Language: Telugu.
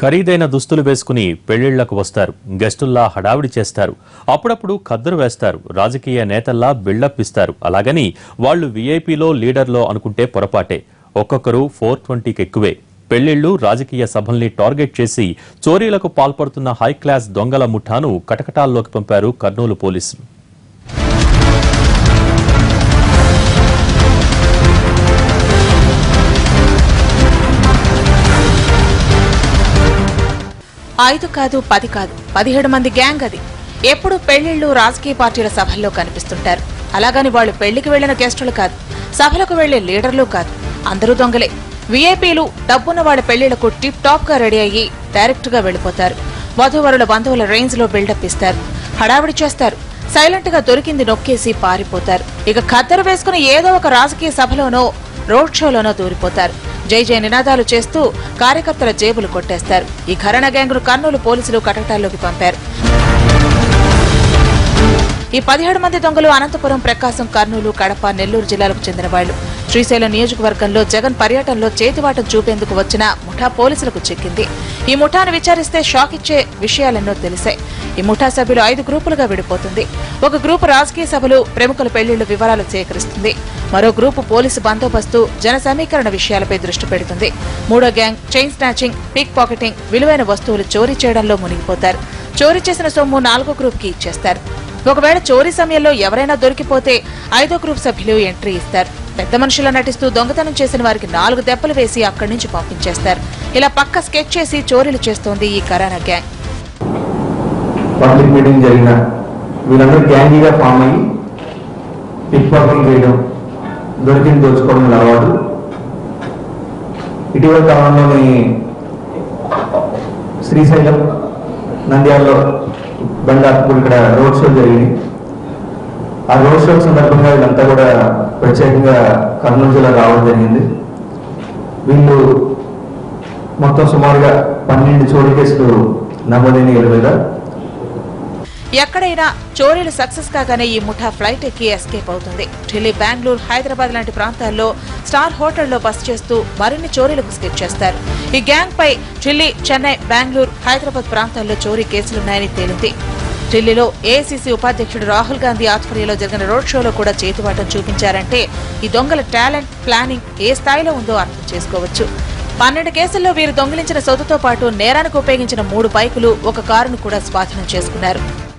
ఖరీదైన దుస్తులు వేసుకుని పెళ్లిళ్లకు వస్తారు గెస్టుల్లా హడావిడి చేస్తారు అప్పుడప్పుడు ఖద్దరు వేస్తారు రాజకీయ నేతల్లా బిల్డప్ ఇస్తారు అలాగని వాళ్ళు వీఐపీలో లీడర్లో అనుకుంటే పొరపాటే ఒక్కొక్కరు ఫోర్ ట్వంటీకి ఎక్కువే పెళ్లిళ్లు రాజకీయ సభల్ని టార్గెట్ చేసి చోరీలకు పాల్పడుతున్న హైక్లాస్ దొంగల ముఠాను కటకటాల్లోకి పంపారు కర్నూలు పోలీసులు ఐదు కాదు పది కాదు పదిహేడు మంది గ్యాంగ్ అది ఎప్పుడు పెళ్లిళ్లు రాజకీయ పార్టీల సభల్లో కనిపిస్తుంటారు అలాగని వాళ్ళు పెళ్లికి వెళ్లిన గెస్టులు కాదు సభలకు వెళ్లే లీడర్లు కాదు అందరూ దొంగలే వీఐపీలు డబ్బున్న వాళ్ళ పెళ్లిళ్లకు టిప్ టాప్ గా రెడీ అయ్యి డైరెక్ట్ గా వెళ్లిపోతారు వధూవరుల బంధువుల రేంజ్ లో బిల్డప్ ఇస్తారు హడావిడి చేస్తారు సైలెంట్ గా దొరికింది నొక్కేసి పారిపోతారు ఇక ఖద్దరు వేసుకుని ఏదో ఒక రాజకీయ సభలోనో రోడ్ షోలోనో దూరిపోతారు జై జై నినాదాలు చేస్తూ కార్యకర్తల జేబులు కొట్టేస్తారు ఈ ఘరణ గ్యాంగును కర్నూలు పోలీసులు కటకటాల్లోకి పంపారు ఈ పదిహేడు మంది దొంగలు అనంతపురం ప్రకాశం కర్నూలు కడప నెల్లూరు జిల్లాలకు చెందిన వాళ్లు శ్రీశైలం నియోజకవర్గంలో జగన్ పర్యటనలో చేతివాటం చూపేందుకు వచ్చిన ముఠా పోలీసులకు చిక్కింది ఈ ముఠాను విచారిస్తే షాక్ ఇచ్చే విషయాలెన్నో తెలిసాయి ఈ ముఠా సభ్యులు ఐదు గ్రూపులుగా విడిపోతుంది ఒక గ్రూపు రాజకీయ సభలు ప్రముఖుల పెళ్లిళ్ల వివరాలు సేకరిస్తుంది మరో గ్రూపు పోలీసు బందోబస్తు జన సమీకరణ విషయాలపై దృష్టి పెడుతుంది మూడో gang chain snatching pick pocketing విలువైన వస్తువులు చోరీ చేయడంలో మునిగిపోతారు చోరీ చేసిన సొమ్ము నాలుగో గ్రూప్ కి ఇచ్చేస్తారు ఒకవేళ చోరీ సమయంలో ఎవరైనా దొరికిపోతే ఐదో గ్రూప్ సభ్యులు ఎంట్రీ ఇస్తారు పెద్ద మనుషుల నటిస్తూ దొంగతనం చేసిన వారికి నాలుగు దెబ్బలు వేసి అక్కడి నుంచి పంపించేస్తారు ఇలా పక్క స్కెచ్ చేసి చోరీలు చేస్తోంది ఈ కరానా గ్యాంగ్ పబ్లిక్ మీటింగ్ జరిగిన వీళ్ళందరూ గ్యాంగీగా ఫామ్ అయ్యి పిక్ పాకెట్లు చేయడం దొరికింది దోచుకోవడం వీళ్ళ అలవాటు ఇటీవల కాలంలోని శ్రీశైలం నంద్యాలలో బండార్పూర్ ఇక్కడ రోడ్ షో జరిగింది ఆ రోడ్ షో సందర్భంగా వీళ్ళంతా కూడా ప్రత్యేకంగా కర్నూలు జిల్లా రావడం జరిగింది వీళ్ళు మొత్తం సుమారుగా పన్నెండు చోరీ కేసులు నమోదైన వీళ్ళ ఎక్కడైనా చోరీలు సక్సెస్ కాగానే ఈ ముఠా ఫ్లైట్ ఎక్కి ఎస్కేప్ అవుతుంది ఢిల్లీ బెంగళూరు హైదరాబాద్ లాంటి ప్రాంతాల్లో స్టార్ హోటల్లో బస చేస్తూ మరిన్ని చోరీలకు స్కెచ్ చేస్తారు ఈ గ్యాంగ్ పై ఢిల్లీ చెన్నై బెంగళూరు హైదరాబాద్ ప్రాంతాల్లో చోరీ కేసులున్నాయని తేలింది ఢిల్లీలో ఏఐసీసీ ఉపాధ్యక్షుడు రాహుల్ గాంధీ ఆధ్వర్యంలో జరిగిన రోడ్ షోలో కూడా చేతివాటం చూపించారంటే ఈ దొంగల టాలెంట్ ప్లానింగ్ ఏ స్థాయిలో ఉందో అర్థం చేసుకోవచ్చు పన్నెండు కేసుల్లో వీరు దొంగిలించిన సొత్తుతో పాటు నేరానికి ఉపయోగించిన మూడు బైకులు ఒక కారును కూడా స్వాధీనం చేసుకున్నారు